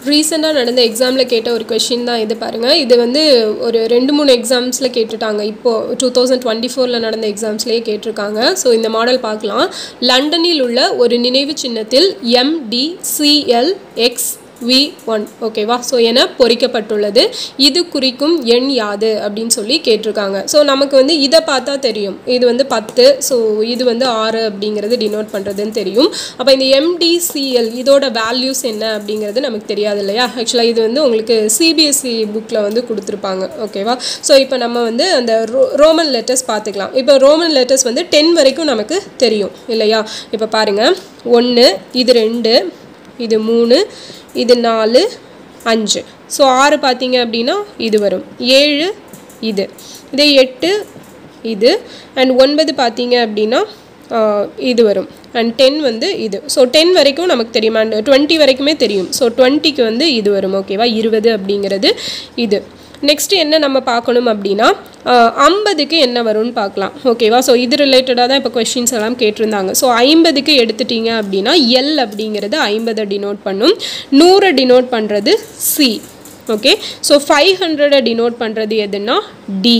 ரீசெண்டாக நடந்த எக்ஸாமில் கேட்ட ஒரு கொஷின் தான் இது பாருங்கள் இது வந்து ஒரு ரெண்டு மூணு எக்ஸாம்ஸில் கேட்டுட்டாங்க இப்போது டூ தௌசண்ட் டுவெண்ட்டி ஃபோரில் நடந்த எக்ஸாம்ஸ்லேயே கேட்டிருக்காங்க ஸோ இந்த மாடல் பார்க்கலாம் லண்டனில் உள்ள ஒரு நினைவு சின்னத்தில் எம்டிசிஎல் எக்ஸ் வி ஒன் ஓகேவா ஸோ என பொறிக்கப்பட்டுள்ளது இது குறிக்கும் எண் யாது அப்படின்னு சொல்லி கேட்டிருக்காங்க ஸோ நமக்கு வந்து இதை பார்த்தா தெரியும் இது வந்து பத்து ஸோ இது வந்து ஆறு அப்படிங்கிறது டினோட் பண்ணுறதுன்னு தெரியும் அப்போ இந்த எம்டிசிஎல் இதோட வேல்யூஸ் என்ன அப்படிங்கிறது நமக்கு தெரியாது இல்லையா ஆக்சுவலாக இது வந்து உங்களுக்கு சிபிஎஸ்சி புக்கில் வந்து கொடுத்துருப்பாங்க ஓகேவா ஸோ இப்போ நம்ம வந்து அந்த ரோ ரோமன் லெட்டர்ஸ் பார்த்துக்கலாம் இப்போ ரோமன் லெட்டர்ஸ் வந்து டென் வரைக்கும் நமக்கு தெரியும் இல்லையா இப்போ பாருங்கள் ஒன்று இது ரெண்டு இது மூணு இது நாலு அஞ்சு ஸோ ஆறு பார்த்தீங்க அப்படின்னா இது வரும் ஏழு இது இதே எட்டு இது அண்ட் ஒன்பது பார்த்தீங்க அப்படின்னா ஆஹ், இது வரும் அண்ட் டென் வந்து இது ஸோ டென் வரைக்கும் நமக்கு தெரியும் அண்ட் டுவெண்ட்டி வரைக்குமே தெரியும் ஸோ டுவெண்ட்டிக்கு வந்து இது வரும் ஓகேவா இருபது அப்படிங்கிறது இது நெக்ஸ்ட் என்ன நம்ம பார்க்கணும் அப்படின்னா ஐம்பதுக்கு என்ன வரும்னு பார்க்கலாம் ஓகேவா ஸோ இது ரிலேட்டடாக தான் இப்போ கொஷின்ஸ் எல்லாம் கேட்டிருந்தாங்க ஸோ ஐம்பதுக்கு எடுத்துட்டீங்க அப்படின்னா எல் அப்படிங்கிறது ஐம்பதை டினோட் பண்ணும் நூறை டினோட் பண்ணுறது சி ஓகே ஸோ ஃபைவ் ஹண்ட்ரடை டினோட் பண்ணுறது எதுன்னா டி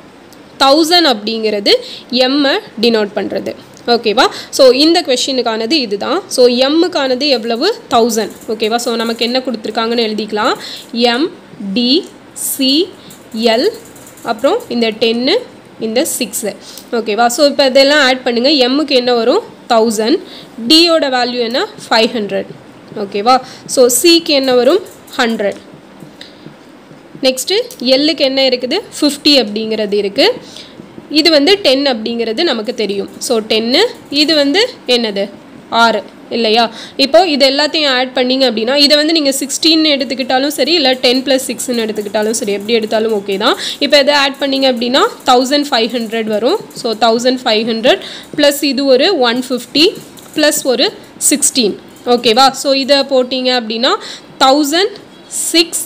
தௌசண்ட் அப்படிங்கிறது எம்மை டினோட் பண்ணுறது ஓகேவா ஸோ இந்த கொஷினுக்கானது இதுதான் ஸோ எம்முக்கானது எவ்வளவு தௌசண்ட் ஓகேவா ஸோ நமக்கு என்ன கொடுத்துருக்காங்கன்னு எழுதிக்கலாம் எம் டி சி எல் அப்புறம் இந்த டென்னு இந்த சிக்ஸு ஓகேவா ஸோ இப்போ இதெல்லாம் ஆட் பண்ணுங்கள் எம்முக்கு என்ன வரும் தௌசண்ட் டியோட வேல்யூ என்ன ஃபைவ் ஹண்ட்ரட் ஓகேவா ஸோ சிக்கு என்ன வரும் ஹண்ட்ரட் நெக்ஸ்ட்டு எல்லுக்கு என்ன இருக்குது ஃபிஃப்டி அப்படிங்கிறது இருக்குது இது வந்து டென் அப்படிங்கிறது நமக்கு தெரியும் ஸோ டென்னு இது வந்து என்னது ஆறு இல்லையா இப்போ இது எல்லாத்தையும் ஆட் பண்ணீங்க அப்படின்னா இதை வந்து நீங்கள் சிக்ஸ்டீன் எடுத்துக்கிட்டாலும் சரி இல்லை டென் ப்ளஸ் சிக்ஸ்னு எடுத்துக்கிட்டாலும் சரி எப்படி எடுத்தாலும் ஓகே தான் இப்போ இதை ஆட் பண்ணீங்க அப்படின்னா தௌசண்ட் ஃபைவ் ஹண்ட்ரட் வரும் so thousand five hundred plus இது ஒரு ஒன் ஃபிஃப்டி ப்ளஸ் ஒரு சிக்ஸ்டீன் ஓகேவா ஸோ இதை போட்டிங்க அப்படின்னா thousand six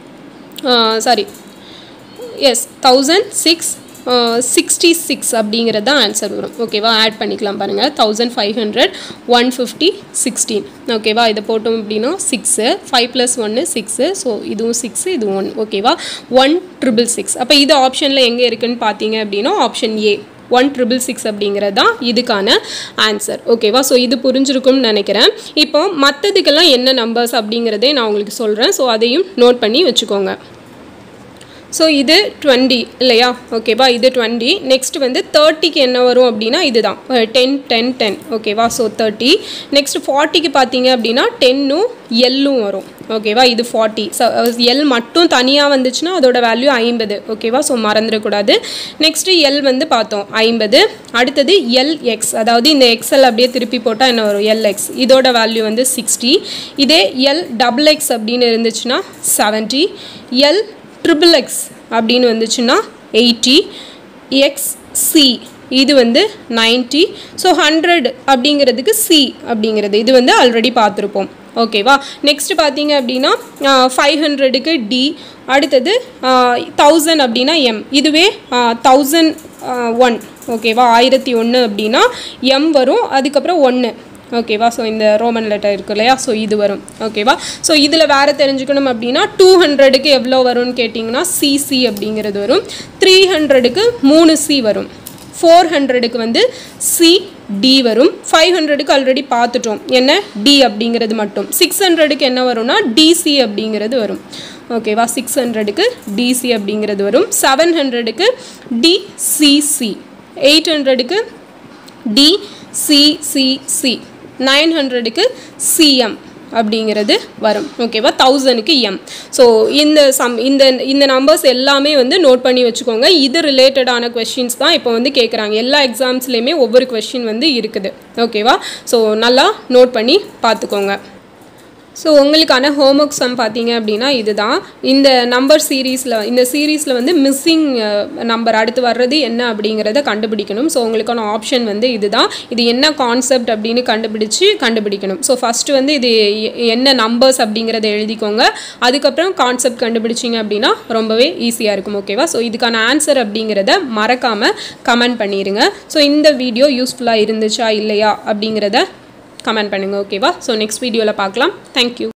sorry yes thousand six sixty six அப்படிங்கிறது தான் ஆன்சர் வரும் ஓகேவா ஆட் பண்ணிக்கலாம் பாருங்கள் thousand five hundred one fifty sixteen ஓகேவா இதை போட்டோம் அப்படின்னா சிக்ஸு ஃபைவ் ப்ளஸ் ஒன்று சிக்ஸு ஸோ இதுவும் சிக்ஸு இது ஒன் ஓகேவா ஒன் ட்ரிபிள் சிக்ஸ் அப்போ இது ஆப்ஷனில் எங்கே இருக்குன்னு பார்த்தீங்க அப்படின்னா option A one triple six அப்படிங்கிறது தான் இதுக்கான ஆன்சர் ஓகேவா ஸோ இது புரிஞ்சிருக்கும்னு நினைக்கிறேன் இப்போ மற்றதுக்கெல்லாம் என்ன நம்பர்ஸ் அப்படிங்கிறதே நான் உங்களுக்கு சொல்கிறேன் ஸோ அதையும் நோட் பண்ணி வச்சுக்கோங்க ஸோ இது டுவெண்ட்டி இல்லையா ஓகேவா இது டுவெண்ட்டி நெக்ஸ்ட் வந்து தேர்ட்டிக்கு என்ன வரும் அப்படின்னா இதுதான் டென் டென் டென் ஓகேவா ஸோ தேர்ட்டி நெக்ஸ்ட் ஃபார்ட்டிக்கு பார்த்தீங்க அப்படின்னா டென்னும் எல்லும் வரும் ஓகேவா இது ஃபார்ட்டி எல் மட்டும் தனியாக வந்துச்சுன்னா அதோட வேல்யூ ஐம்பது ஓகேவா ஸோ மறந்துடக்கூடாது நெக்ஸ்ட்டு எல் வந்து பார்த்தோம் ஐம்பது அடுத்தது எல் எக்ஸ் அதாவது இந்த எக்ஸ்எல் அப்படியே திருப்பி போட்டால் என்ன வரும் எல் எக்ஸ் இதோட வேல்யூ வந்து சிக்ஸ்டி இதே எல் டபுள் எக்ஸ் அப்படின்னு இருந்துச்சுன்னா செவன்ட்டி எல் ட்ரிபிள் எக்ஸ் அப்படின்னு வந்துச்சுன்னா எயிட்டி எக்ஸ் சி இது வந்து 90 ஸோ ஹண்ட்ரட் அப்படிங்கிறதுக்கு சி அப்படிங்கிறது இது வந்து ஆல்ரெடி பார்த்துருப்போம் ஓகேவா நெக்ஸ்ட் பார்த்தீங்க அப்படின்னா ஃபைவ் ஹண்ட்ரடுக்கு டி அடுத்தது தௌசண்ட் அப்படின்னா எம் இதுவே தௌசண்ட் ஒன் ஓகேவா ஆயிரத்தி ஒன்று அப்படின்னா எம் வரும் அதுக்கப்புறம் ஒன்று ஓகேவா ஸோ இந்த ரோமன் லெட்டர் இருக்கு இல்லையா ஸோ இது வரும் ஓகேவா ஸோ இதில் வேறு தெரிஞ்சுக்கணும் அப்படின்னா டூ ஹண்ட்ரடுக்கு எவ்வளோ வரும்னு கேட்டிங்கன்னா சிசி அப்படிங்கிறது வரும் த்ரீ ஹண்ட்ரடுக்கு மூணு சி வரும் ஃபோர் ஹண்ட்ரடுக்கு வந்து சி டி வரும் ஃபைவ் ஹண்ட்ரடுக்கு ஆல்ரெடி பார்த்துட்டோம் என்ன டி அப்படிங்கிறது மட்டும் சிக்ஸ் ஹண்ட்ரடுக்கு என்ன வரும்னா டிசி அப்படிங்கிறது வரும் ஓகேவா சிக்ஸ் ஹண்ட்ரடுக்கு டிசி அப்படிங்கிறது வரும் செவன் ஹண்ட்ரடுக்கு டிசிசி எயிட் ஹண்ட்ரடுக்கு டிசிசிசி நைன் ஹண்ட்ரடுக்கு சிஎம் அப்படிங்கிறது வரும் ஓகேவா தௌசண்ட்க்கு எம் ஸோ இந்த சம் இந்த இந்த நம்பர்ஸ் எல்லாமே வந்து நோட் பண்ணி வச்சுக்கோங்க இது ரிலேட்டடான கொஷின்ஸ் தான் இப்போ வந்து கேட்குறாங்க எல்லா எக்ஸாம்ஸ்லேயுமே ஒவ்வொரு கொஷின் வந்து இருக்குது ஓகேவா ஸோ நல்லா நோட் பண்ணி பார்த்துக்கோங்க ஸோ உங்களுக்கான ஹோம்ஒர்க் சம் பார்த்தீங்க அப்படின்னா இதுதான் இந்த நம்பர் சீரீஸில் இந்த சீரீஸில் வந்து மிஸ்ஸிங் நம்பர் அடுத்து வர்றது என்ன அப்படிங்கிறத கண்டுபிடிக்கணும் ஸோ உங்களுக்கான ஆப்ஷன் வந்து இதுதான் இது என்ன கான்செப்ட் அப்படின்னு கண்டுபிடிச்சு கண்டுபிடிக்கணும் ஸோ ஃபஸ்ட்டு வந்து இது எ- என்ன நம்பர்ஸ் அப்படிங்கிறத எழுதிக்கோங்க அதுக்கப்புறம் கான்செப்ட் கண்டுபிடிச்சிங்க அப்படின்னா ரொம்பவே ஈஸியாக இருக்கும் ஓகேவா ஸோ இதுக்கான ஆன்சர் அப்படிங்கிறத மறக்காமல் கமெண்ட் பண்ணிடுங்க ஸோ இந்த வீடியோ யூஸ்ஃபுல்லாக இருந்துச்சா இல்லையா அப்படிங்கிறத கமெண்ட் பண்ணுங்கள் ஓகேவா ஸோ நெக்ஸ்ட் வீடியோவில் பார்க்கலாம் தேங்க்யூ